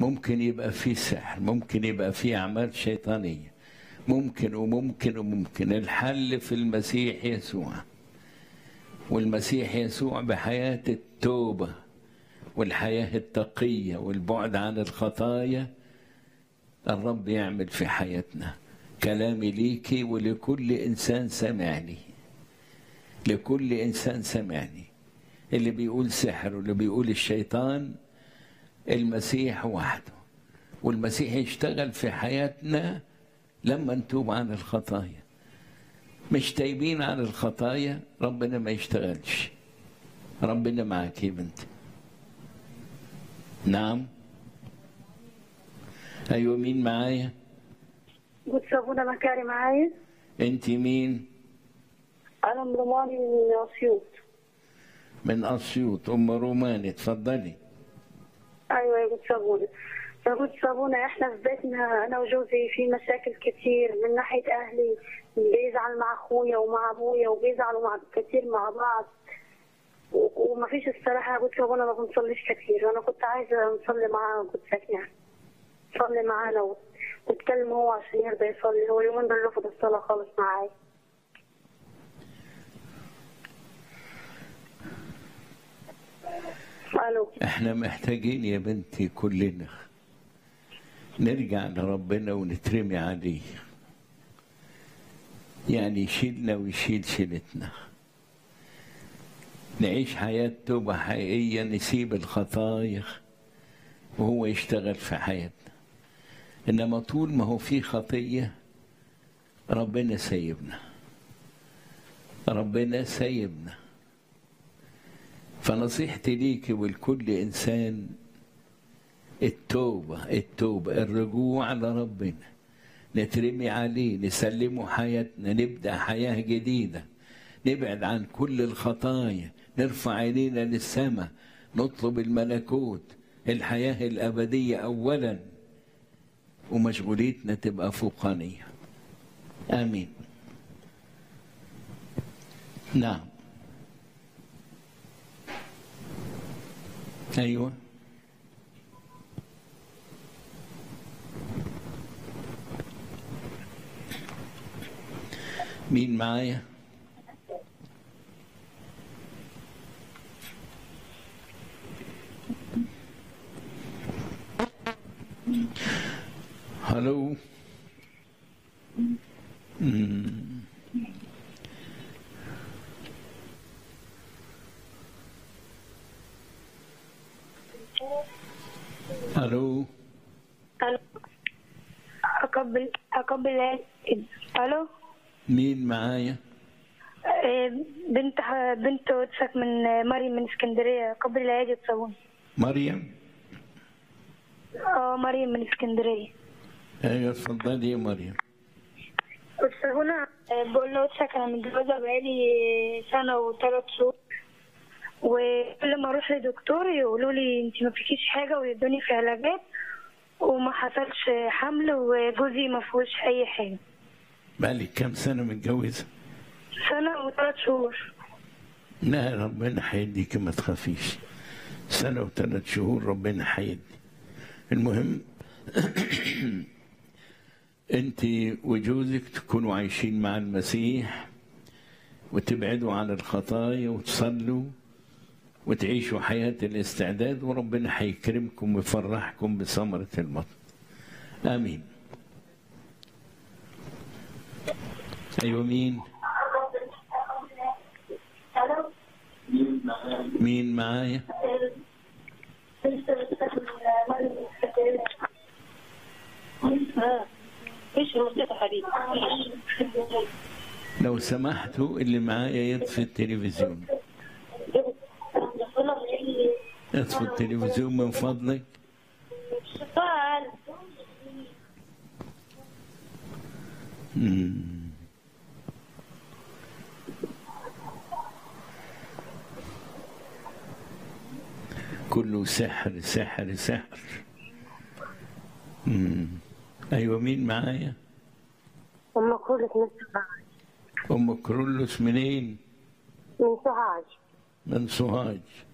ممكن يبقى فيه سحر ممكن يبقى فيه أعمال شيطانية ممكن وممكن وممكن الحل في المسيح يسوع والمسيح يسوع بحياة التوبة والحياة التقية والبعد عن الخطايا الرب يعمل في حياتنا كلامي ليكي ولكل إنسان سمعني لكل إنسان سمعني اللي بيقول سحر واللي بيقول الشيطان المسيح وحده والمسيح يشتغل في حياتنا لما نتوب عن الخطايا مش تايبين عن الخطايا ربنا ما يشتغلش ربنا معاك يا بنتي نعم ايوه مين معايا قلت صابونة مكاري معايا انت مين أنا من رماني من أسيوط من اسيوط ام روماني اتفضلي أيوة يا قلت صابونة فقلت صابونة إحنا في بيتنا أنا وجوزي في مشاكل كتير من ناحية أهلي بيزعل مع أخويا ومع أبويا وبيزعلوا مع كتير مع بعض و- وما فيش الصراحة قلت صابونة ما بنصليش كتير وأنا كنت عايزة نصلي معاه كنت ساكنة صلي معانا و- واتكلم هو عشان يرضى يصلي هو اليومين دول رفض الصلاة خالص معايا ألو احنا محتاجين يا بنتي كلنا نرجع لربنا ونترمي عليه يعني يشيلنا ويشيل شيلتنا نعيش حياة توبة حقيقية نسيب الخطايا وهو يشتغل في حياتنا إنما طول ما هو في خطية ربنا سايبنا ربنا سايبنا فنصيحتي ليك ولكل إنسان التوبة التوبة الرجوع لربنا نترمي عليه نسلمه حياتنا نبدأ حياة جديدة نبعد عن كل الخطايا نرفع عينينا للسماء نطلب الملكوت الحياة الأبدية أولا ومشغوليتنا تبقى فوقانية آمين نعم أيوه مين معايا هلو مم. الو ألو أقبل أقبل ألو مين معايا إيه، بنت ح- بنت واتسك من مريم من اسكندرية قبل العيد تصون مريم اه مريم من اسكندرية ايوه اتفضلي يا مريم هنا بقول له واتسك أنا متجوزة بقالي سنة وثلاث شهور وكل ما أروح لدكتور يقولوا لي أنت ما فيكيش حاجة ويدوني في علاجات وما حصلش حمل وجوزي ما فيهوش أي حاجة بقالك كام سنة متجوزة؟ سنة وثلاث شهور لا ربنا هيديك ما تخافيش سنة وثلاث شهور ربنا هيدي المهم انت وجوزك تكونوا عايشين مع المسيح وتبعدوا عن الخطايا وتصلوا وتعيشوا حياة الاستعداد وربنا هيكرمكم ويفرحكم بثمرة المطر آمين أيوة مين؟ مين معايا؟ ايش الموسيقى حبيبي لو سمحتوا اللي معايا يطفي التلفزيون اطفي التلفزيون من فضلك مم. كله سحر سحر سحر مم. ايوه مين معايا أم كرولة من سوهاج ام كرولوس منين من سوهاج من سوهاج